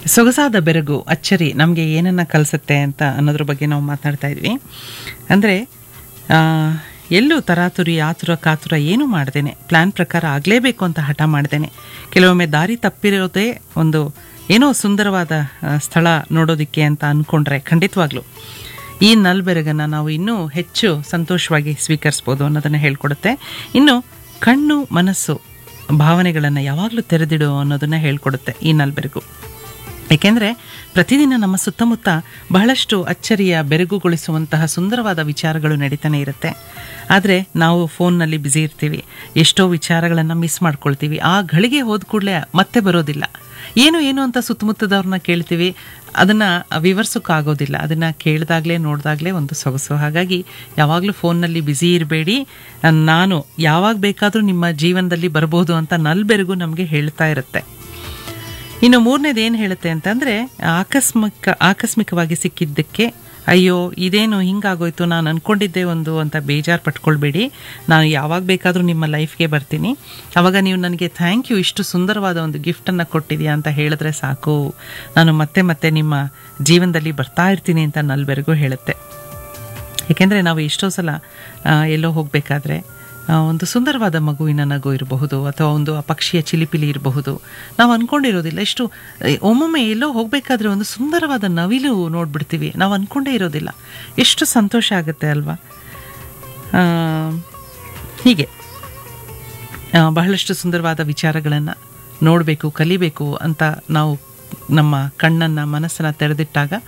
ಸೊಗಸಾದ ಬೆರಗು ಅಚ್ಚರಿ ನಮಗೆ ಏನನ್ನ ಕಲಿಸುತ್ತೆ ಅಂತ ಅನ್ನೋದ್ರ ಬಗ್ಗೆ ನಾವು ಮಾತಾಡ್ತಾ ಇದ್ವಿ ಅಂದರೆ ಎಲ್ಲೂ ತರಾತುರಿ ಆತುರ ಕಾತುರ ಏನೂ ಮಾಡ್ದೇನೆ ಪ್ಲ್ಯಾನ್ ಪ್ರಕಾರ ಆಗಲೇಬೇಕು ಅಂತ ಹಠ ಮಾಡ್ದೇನೆ ಕೆಲವೊಮ್ಮೆ ದಾರಿ ತಪ್ಪಿರೋದೇ ಒಂದು ಏನೋ ಸುಂದರವಾದ ಆ, ಸ್ಥಳ ನೋಡೋದಕ್ಕೆ ಅಂತ ಅಂದ್ಕೊಂಡ್ರೆ ಖಂಡಿತವಾಗ್ಲೂ ಈ ನಲ್ಬೆರಗನ್ನು ನಾವು ಇನ್ನೂ ಹೆಚ್ಚು ಸಂತೋಷವಾಗಿ ಸ್ವೀಕರಿಸ್ಬೋದು ಅನ್ನೋದನ್ನು ಹೇಳ್ಕೊಡುತ್ತೆ ಇನ್ನು ಕಣ್ಣು ಮನಸ್ಸು ಭಾವನೆಗಳನ್ನು ಯಾವಾಗಲೂ ತೆರೆದಿಡು ಅನ್ನೋದನ್ನು ಹೇಳ್ಕೊಡುತ್ತೆ ಈ ನಲ್ಬೆರಗು ಏಕೆಂದರೆ ಪ್ರತಿದಿನ ನಮ್ಮ ಸುತ್ತಮುತ್ತ ಬಹಳಷ್ಟು ಅಚ್ಚರಿಯ ಬೆರಗುಗೊಳಿಸುವಂತಹ ಸುಂದರವಾದ ವಿಚಾರಗಳು ನಡೀತಾನೆ ಇರುತ್ತೆ ಆದರೆ ನಾವು ಫೋನ್ನಲ್ಲಿ ಬ್ಯುಸಿ ಇರ್ತೀವಿ ಎಷ್ಟೋ ವಿಚಾರಗಳನ್ನು ಮಿಸ್ ಮಾಡ್ಕೊಳ್ತೀವಿ ಆ ಗಳಿಗೆ ಹೋದ ಕೂಡಲೇ ಮತ್ತೆ ಬರೋದಿಲ್ಲ ಏನು ಏನು ಅಂತ ಸುತ್ತಮುತ್ತದವ್ರನ್ನ ಕೇಳ್ತೀವಿ ಅದನ್ನು ವಿವರಿಸೋಕ್ಕಾಗೋದಿಲ್ಲ ಅದನ್ನು ಕೇಳಿದಾಗಲೇ ನೋಡಿದಾಗಲೇ ಒಂದು ಸೊಗಸು ಹಾಗಾಗಿ ಯಾವಾಗಲೂ ಫೋನ್ನಲ್ಲಿ ಬ್ಯುಸಿ ಇರಬೇಡಿ ನಾನು ಯಾವಾಗ ಬೇಕಾದರೂ ನಿಮ್ಮ ಜೀವನದಲ್ಲಿ ಬರ್ಬೋದು ಅಂತ ನಲ್ಬೆರಗು ನಮಗೆ ಹೇಳ್ತಾ ಇರುತ್ತೆ ಇನ್ನು ಮೂರನೇದು ಏನು ಹೇಳುತ್ತೆ ಅಂತಂದರೆ ಆಕಸ್ಮಿಕ ಆಕಸ್ಮಿಕವಾಗಿ ಸಿಕ್ಕಿದ್ದಕ್ಕೆ ಅಯ್ಯೋ ಇದೇನು ಹಿಂಗಾಗೋಯ್ತು ನಾನು ಅಂದ್ಕೊಂಡಿದ್ದೆ ಒಂದು ಅಂತ ಬೇಜಾರು ಪಟ್ಕೊಳ್ಬೇಡಿ ನಾನು ಯಾವಾಗ ಬೇಕಾದರೂ ನಿಮ್ಮ ಲೈಫ್ಗೆ ಬರ್ತೀನಿ ಆವಾಗ ನೀವು ನನಗೆ ಥ್ಯಾಂಕ್ ಯು ಇಷ್ಟು ಸುಂದರವಾದ ಒಂದು ಗಿಫ್ಟನ್ನು ಕೊಟ್ಟಿದೆಯಾ ಅಂತ ಹೇಳಿದ್ರೆ ಸಾಕು ನಾನು ಮತ್ತೆ ಮತ್ತೆ ನಿಮ್ಮ ಜೀವನದಲ್ಲಿ ಬರ್ತಾ ಇರ್ತೀನಿ ಅಂತ ನಲ್ವರೆಗೂ ಹೇಳುತ್ತೆ ಏಕೆಂದರೆ ನಾವು ಎಷ್ಟೋ ಸಲ ಆ, ಎಲ್ಲೋ ಹೋಗಬೇಕಾದ್ರೆ ಒಂದು ಸುಂದರವಾದ ಮಗುವಿನ ನಗು ಇರಬಹುದು ಅಥವಾ ಒಂದು ಆ ಪಕ್ಷಿಯ ಚಿಲಿಪಿಲಿ ಇರಬಹುದು ನಾವು ಅಂದ್ಕೊಂಡಿರೋದಿಲ್ಲ ಎಷ್ಟು ಏ, ಒಮ್ಮೊಮ್ಮೆ ಎಲ್ಲೋ ಹೋಗಬೇಕಾದ್ರೆ ಒಂದು ಸುಂದರವಾದ ನವಿಲು ನೋಡ್ಬಿಡ್ತೀವಿ ನಾವು ಅಂದ್ಕೊಂಡೇ ಇರೋದಿಲ್ಲ ಎಷ್ಟು ಸಂತೋಷ ಆಗುತ್ತೆ ಅಲ್ವಾ ಆ, ಹೀಗೆ ಆ, ಬಹಳಷ್ಟು ಸುಂದರವಾದ ವಿಚಾರಗಳನ್ನು ನೋಡಬೇಕು ಕಲಿಬೇಕು ಅಂತ ನಾವು ನಮ್ಮ ಕಣ್ಣನ್ನು ಮನಸ್ಸನ್ನು ತೆರೆದಿಟ್ಟಾಗ